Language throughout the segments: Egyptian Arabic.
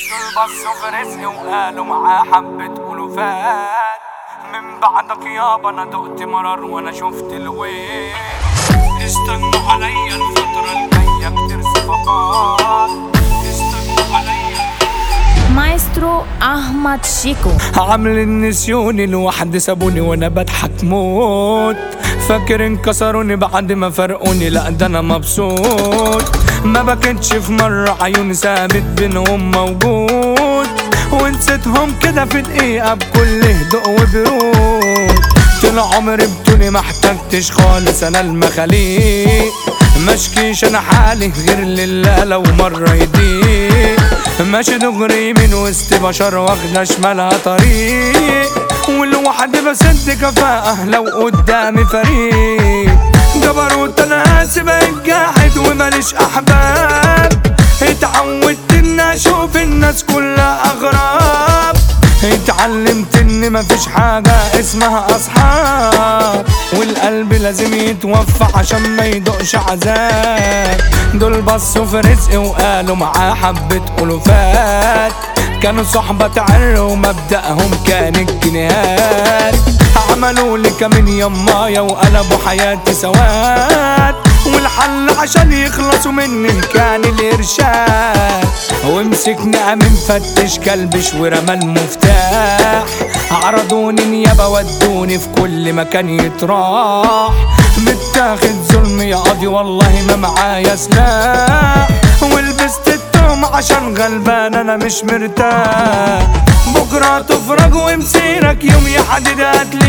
دول بصوا في رزقي وقالوا معاه حبة ألوفات من بعدك يابا أنا دقت مرار وأنا شفت الويل استنوا عليا الفترة الجاية كتير صفقات استنوا عليا مايسترو أحمد شيكو عامل النسيون لوحدي سابوني وانا بضحك موت فاكر انكسروني بعد ما فرقوني لا ده انا مبسوط ما بكتش في مرة عيوني ثابت بينهم موجود ونسيتهم كده في دقيقة بكل هدوء وبرود طول عمري بتوني محتاجتش خالص انا المخاليق مشكيش انا حالي غير لله لو مرة يضيق ماشي دغري من وسط بشر واخدة شمالها طريق والوحدي بسد كفاءة لو قدامي فريق جبروت انا اسف جاحد وماليش احباب اتعودت ان اشوف الناس كلها اغراب اتعلمت ان مفيش حاجة اسمها اصحاب والقلب لازم يتوفى عشان ما يدقش عذاب دول بصوا في رزقي وقالوا معاه حبة ألوفات كانوا صحبة تعر ومبدأهم كان الجنيهات عملوا لي كمان يمايا وقلبوا حياتي سواد والحل عشان يخلصوا مني كان الإرشاد ومسكني أمين فتش كلبش ورمى المفتاح عرضوني نيابة ودوني في كل مكان يتراح متاخد ظلم يا قاضي والله ما معايا سلاح ولبست التوم عشان غلبان انا مش مرتاح بكرة تفرج ومسيرك يوم يحدد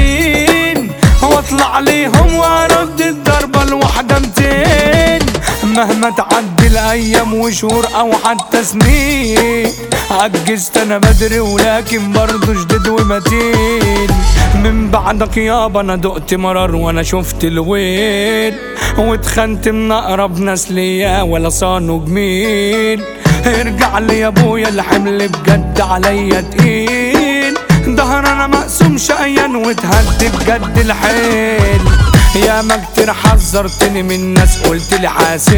قاتلين واطلع ليهم وارد الضربة الواحدة متين مهما تعدي الايام وشهور او حتى سنين عجزت انا بدري ولكن برضه جديد ومتين من بعدك يابا انا دقت مرار وانا شفت الويل واتخنت من اقرب ناس ليا ولا صانوا جميل ارجع لي يا ابويا الحمل بجد عليا تقيل ظهر انا مقسوم شقيان واتهد بجد الحيل يا ما كتير حذرتني من ناس قلت لي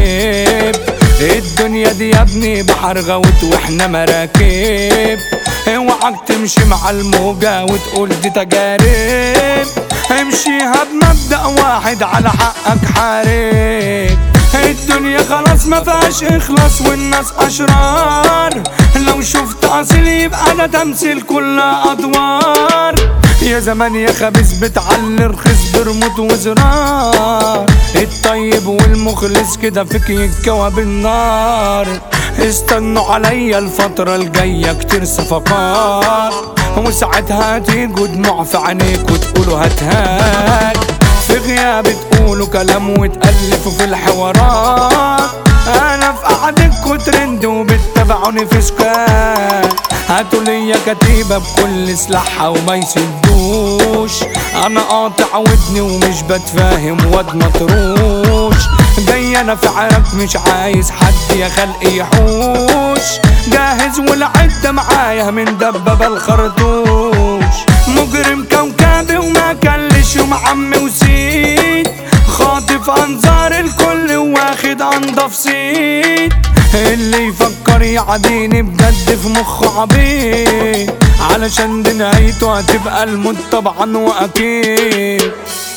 حاسب الدنيا دي يا ابني بحر غوت واحنا مراكب اوعك تمشي مع الموجة وتقول دي تجارب امشيها بمبدأ واحد على حقك حارب الدنيا خلاص ما فيهاش اخلاص والناس اشرار لو شفت اصيل يبقى ده تمثيل كلها ادوار يا زمان يا خبيث بتعلي رخيص برموت وزرار الطيب والمخلص كده فيك يتكوى بالنار استنوا عليا الفترة الجاية كتير صفقات وساعتها تيجوا دموع في عينيك وتقولوا هات هات في غيابي تقولوا كلام وتألفوا في الحوارات انا في قعدتكوا ترند وبتتابعوني في سكات هاتوا ليا كتيبة بكل سلاحها وما يسدوش انا قاطع ودني ومش بتفاهم واد مطروش جاي انا في عرق مش عايز حد يا خلقي يحوش جاهز والعدة معايا من دبابة الخرطوش مجرم كوكبي وما كلش ومعمي وسيد خاطف انظار الكل واخد انضف سيد اللي يفكر يعديني بجد في مخه عبيد علشان دي نهايته هتبقى الموت طبعا واكيد